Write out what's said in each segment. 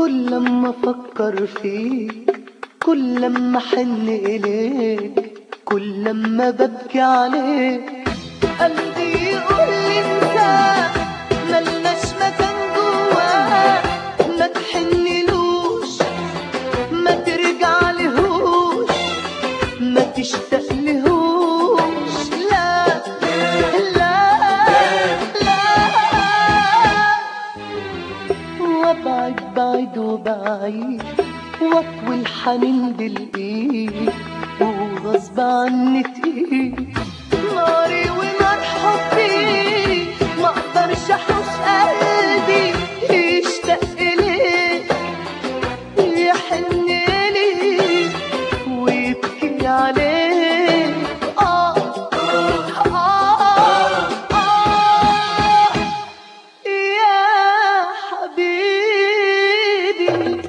كل لما افكر فيك كل لما احن اليك كل لما ببكي عليك قلبي يقول لي انت ملناش مكان جواه ما تحنلوش ما ترجع لهوش ما تشتاق لهوش لا لا لا وابعد بعيد وبعيد واطوي الحنين بالايد وغصب عني تقيل ناري ونار حبي ما اقدرش احوش قلبي يشتاق ليك يحن ليك ويبكي عليك آه آه آه يا حبيبي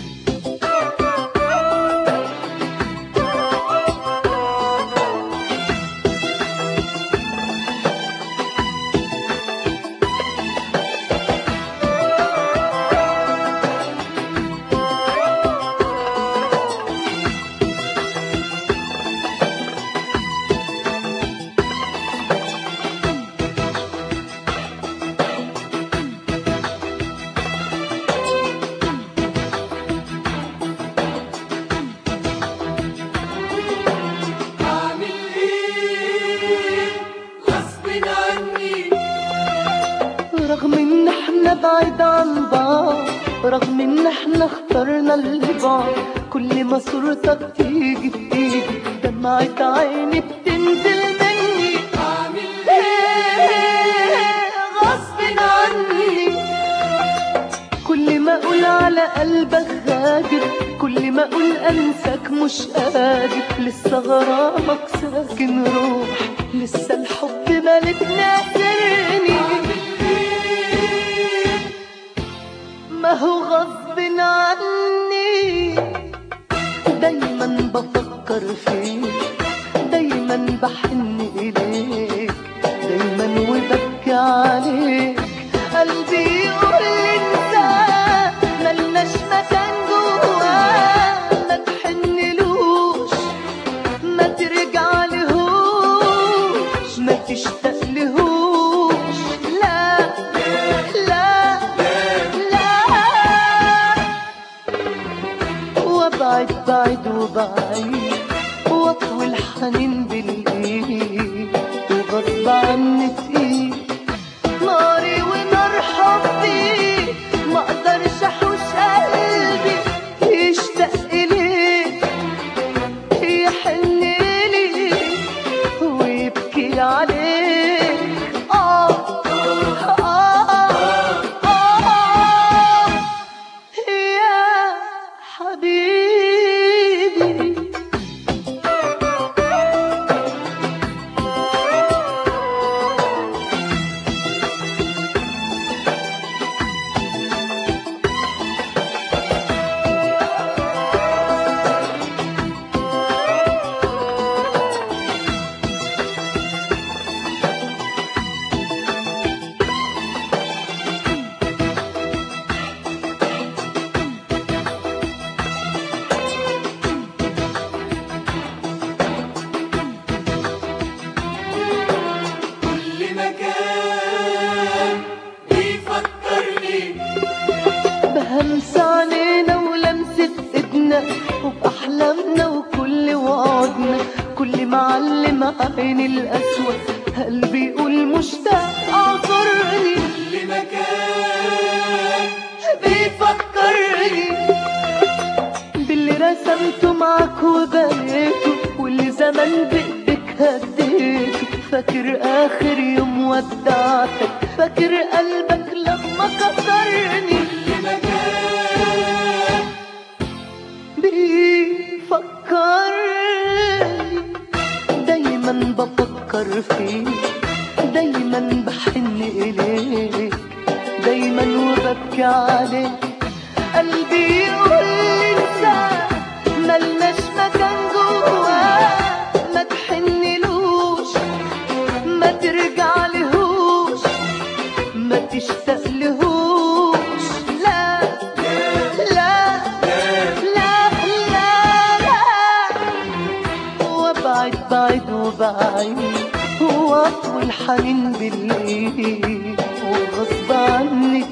أعمل إيه غصب عني رغم ان احنا بعيد عن بعض رغم ان احنا اخترنا البعض كل ما صورتك تيجي بتيجي دمعة عيني بتنزل مني أعمل إيه غصب عني كل ما اقول على قلبك غادر كل ما اقول انساك مش قادر لسه غرامك ساكن روح لسه الحب مالك ناصرني ما هو غصب عني دايما بفكر فيك دايما بحن اليك دايما وببكي عليك قلبي يقول انت ملناش مكان جواه ما تحنلوش ما ترجع لهوش ما تشتاق لهوش لا لا لا وابعد بعيد وبعيد واطوي الحنين بالايد وغصب عني تقيل ناري ونار حبي ما اقدرش احوش قلبي يشتاق اليك يحن ليك ويبكي عليك آه آه آه يا حبيبي كل مكان بيفكرني بهمس علينا ولمسة ايدنا وبأحلامنا وكل وعدنا كل معلم عين الأسود قلبي يقول مشتاق أعذرني كل مكان بيفكرني باللي رسمته معاك وبنيته واللي زمان بإيدك هديته فاكر آخر يوم ودعتك فاكر قلبك لما كسرني كل مكان بيفكرني دايما بفكر فيك دايما بحن إليك دايما وببكي عليك قلبي يقول لي انت ملناش مكان جواه ما تحنلوش ما ترجع لهوش ما تشتاق لهوش لا لا بعيد وعطو الحنين بالليل وغصب عني